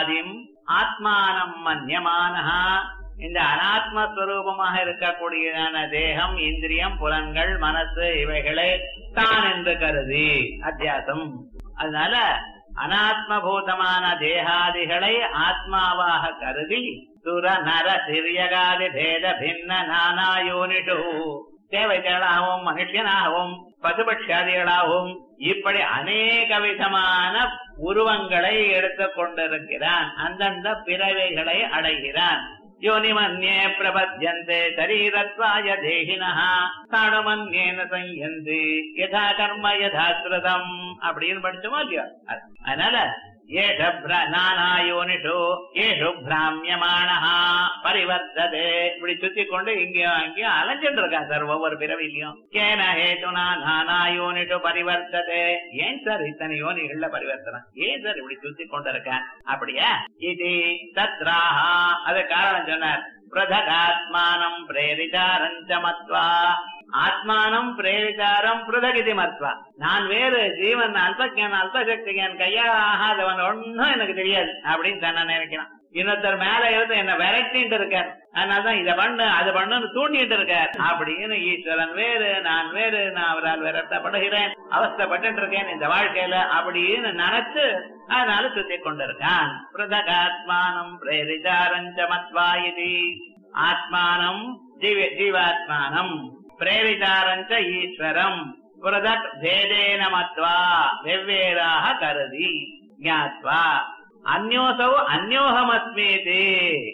ஆதிம் ஆத்மானம் மன்யமானஹா இந்த அனாத்மஸ்வரூபமாக இருக்கக்கூடியதான தேகம் இந்திரியம் புலன்கள் மனசு இவைகளை தான் என்று கருதி அத்தியாசம் அதனால அனாத்மபூதமான தேகாதிகளை ஆத்மாவாக கருதி சுர நர சிறியகாதி பேத பின்ன நானாயோனிஷு தேவைகளாகவும் மனுஷனாகவும் பசுபட்சாதிகளாகவும் இப்படி அநேக விதமான உருவங்களை எடுத்துக் கொண்டிருக்கிறான் அந்தந்த பிறவைகளை அடைகிறான் யோனிமன்யே பிரபத்யந்தே சரீரத்வாய தேகினஹ தானுமன்யேன சயந்தி யதா கர்ம யதா ஸ்ருதம் அப்படின்னு படிச்சோமா இல்லையா அதனால ஏஷ நானாயோனிஷு ஏஷு பிராமியமானஹா பரிவர்த்ததே இப்படி சுத்தி கொண்டு இங்கேயும் அங்கேயும் அலைஞ்சிட்டு இருக்கான் சார் ஒவ்வொரு பிறவிலையும் கேன ஹேதுனா நானாயோனிஷு பரிவர்த்ததே ஏன் சார் இத்தனை யோனிகள்ல பரிவர்த்தனம் ஏன் சார் இப்படி சுத்தி கொண்டு இருக்கான் அப்படியா இது தத்ராஹா அது காரணம் சொன்னார் பிரதகாத்மானம் பிரேரிதாரஞ்ச மத்வா ஆத்மானம் பிரேரிதாரம் பிரதகிதி மத்வா நான் வேறு ஜீவன் அல்பஜன் அல்பசக்திகன் கையால் ஆகாதவன் ஒன்னும் எனக்கு தெரியாது அப்படின்னு தன்னை நினைக்கிறான் இன்னொருத்தர் மேல இருந்து என்ன விரட்டிட்டு இருக்கார் அதனாலதான் இதை பண்ணு அது பண்ணுன்னு தூண்டிட்டு இருக்கார் அப்படின்னு ஈஸ்வரன் வேறு நான் வேறு நான் அவரால் விரட்டப்படுகிறேன் அவஸ்தப்பட்டு இருக்கேன் இந்த வாழ்க்கையில அப்படின்னு நினைச்சு அதனால சுத்தி கொண்டிருக்கான் பிரதகாத்மானம் பிரேரிதாரஞ்ச மத்வா இது ஆத்மானம் ஜீவ ஜீவாத்மானம் பிரேரிதாரஞ்ச ஈஸ்வரம் பிரதக் பேதேன மத்வா வெவ்வேறாக கருதி ஞாத்வா அந்யோசவு அந்யோகமஸ்மீதி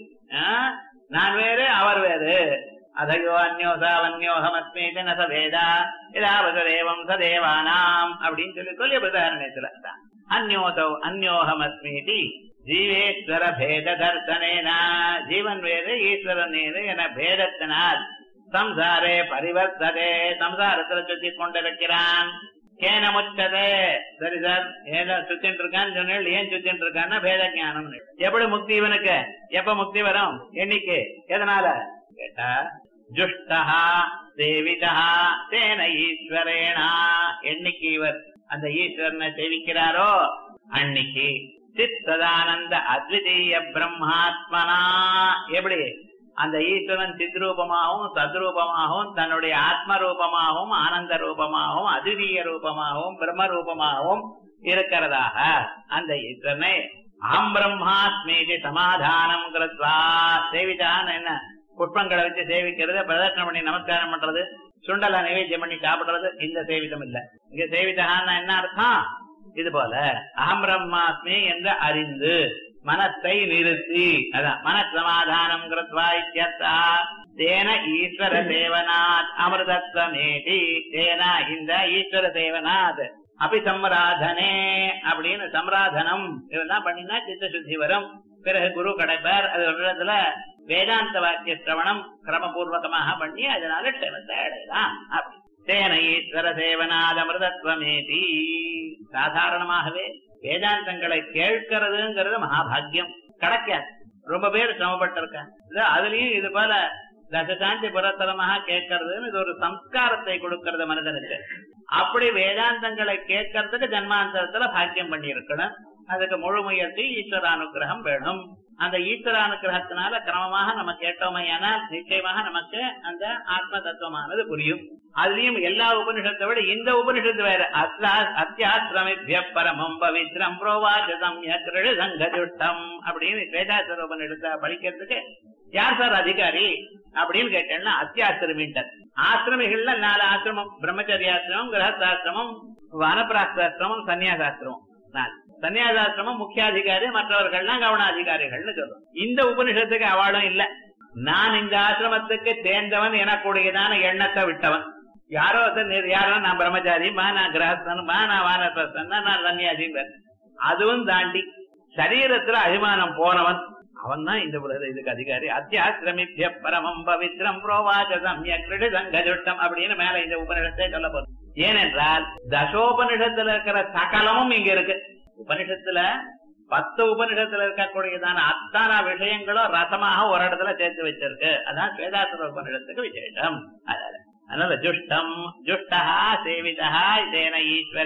நான் வேறு அவர் வேறு அதயோ அந்யோசா அந்யோகமஸ்மீதி நச வேதா இதாவதேவம் சதேவானாம் அப்படின்னு சொல்லி சொல்லி பிரதாரணத்துல அந்யோசௌ அந்யோகமஸ்மீதி ஜீவேஸ்வர பேத தர்சனேன ஜீவன் வேறு ஈஸ்வரன் வேறு என பேதத்தினால் சம்சாரே பரிவர்த்ததே சம்சாரத்துல சுத்தி கொண்டிருக்கிறான் கேன முச்சதே சரி சார் ஏதோ சுத்திட்டு இருக்கான்னு சொன்னேன் ஏன் சுத்திட்டு இருக்கான்னா பேத ஞானம் எப்படி முக்தி இவனுக்கு எப்ப முக்தி வரும் என்னைக்கு எதனால கேட்டா ஜுஷ்டா சேவிதா தேன ஈஸ்வரேனா என்னைக்கு இவர் அந்த ஈஸ்வரனை சேவிக்கிறாரோ அன்னைக்கு சித்ததானந்த அத்விதீய பிரம்மாத்மனா எப்படி அந்த ஈஸ்வரன் சித்ரூபமாகவும் சத்ரூபமாகவும் தன்னுடைய ஆத்ம ரூபமாகவும் ஆனந்த ரூபமாகவும் அதிதீய ரூபமாகவும் பிரம்ம ரூபமாகவும் இருக்கிறதாக அந்த ஈஸ்வரனை அகம் பிரம்மாஸ்மீதி சமாதானம் கிருத்வா சேவிதான் என்ன புஷ்பங்களை வச்சு சேவிக்கிறது பிரதர்ஷனம் பண்ணி நமஸ்காரம் பண்றது சுண்டல நைவேத்தியம் பண்ணி சாப்பிடுறது இந்த சேவிதம் இல்ல இங்க சேவிதகான்னா என்ன அர்த்தம் இது போல அகம் பிரம்மாஸ்மி என்று அறிந்து மனத்தை நிறுத்தி அதான் மனசமாதானம் கிருத்வா இத்தியர்த்தா தேன ஈஸ்வர சேவனாத் அமிர்தத்வமேதி தேனா இந்த ஈஸ்வர சேவனாத் அபி சம்ராதனே அப்படின்னு சம்ராதனம் இதெல்லாம் பண்ணினா சித்த சுத்தி வரும் பிறகு குரு கிடைப்பார் அது ஒரு இடத்துல வேதாந்த வாக்கிய சிரவணம் கிரமபூர்வகமாக பண்ணி அதனால க்ஷமத்தை அடையலாம் அப்படி தேன ஈஸ்வர சேவனாத் அமிர்தத்வமேதி சாதாரணமாகவே வேதாந்தங்களை கேட்கறதுங்கிறது மகாபாகியம் கிடைக்காது ரொம்ப பேர் சிரமப்பட்டிருக்காங்க அதுலயும் இது போல தசசாந்தி புறத்தலமாக கேட்கறதுன்னு இது ஒரு சம்ஸ்காரத்தை கொடுக்கறது மனிதனுக்கு அப்படி வேதாந்தங்களை கேட்கறதுக்கு ஜன்மாந்தரத்துல பாக்கியம் பண்ணி இருக்கணும் அதுக்கு முழு முயற்சி ஈஸ்வரானுகிரகம் வேணும் அந்த ஈஸ்வரானுகிரகத்தினால கிரமமாக நம்ம கேட்டோமையானால் நிச்சயமாக நமக்கு அந்த ஆத்ம தத்துவமானது புரியும் அதுலயும் எல்லா உபனிஷத்தை விட இந்த உபனிஷத்து வேற அத்தியாசிரமிபிய பரமம் பவித்ரம் புரோவாச்சதம் சங்கஜுஷ்டம் அப்படின்னு வேதாசர உபனிஷத்தை படிக்கிறதுக்கு யார் சார் அதிகாரி அப்படின்னு கேட்டேன்னா அத்தியாசிரமின்டர் ஆசிரமிகள்ல நாலு ஆசிரமம் பிரம்மச்சரியாசிரமம் கிரகஸ்தாசிரமம் வனப்பிராஸ்தாசிரமம் சன்னியாசாசிரமம் நாலு சன்னியாசாசிரமம் முக்கியாதிகாரி மற்றவர்கள்லாம் கவனாதிகாரிகள்னு சொல்றோம் இந்த உபனிஷத்துக்கு அவளும் இல்ல நான் இந்த ஆசிரமத்துக்கு சேர்ந்தவன் எனக்கூடியதான எண்ணத்தை விட்டவன் யாரோ யாரோ நான் பிரம்மச்சாரிமா நான் கிரகஸ்தனுமா நான் வானப்பிரஸ்தன் நான் சன்னியாசிங்க அதுவும் தாண்டி சரீரத்துல அபிமானம் போனவன் அவன் தான் இந்த உலக இதுக்கு அதிகாரி அத்தியாசிரமித்ய பரமம் பவித்ரம் புரோவாச்ச சம்யக்ரிடு சங்கஜுட்டம் அப்படின்னு மேல இந்த உபனிஷத்தை சொல்ல போதும் ஏனென்றால் தசோபனிஷத்துல இருக்கிற சகலமும் இங்க இருக்கு உபனிஷத்துல பத்து உபனிஷத்துல இருக்கக்கூடியதான அத்தனை விஷயங்களும் ரசமாக ஒரு இடத்துல சேர்த்து வச்சிருக்கு அதான் ஸ்வேதாசுர உபனிஷத்துக்கு விசேஷம் அதனால அதனால ஜுஷ்டம் ஜுஷ்டா சேவிதா தேன ஈஸ்வர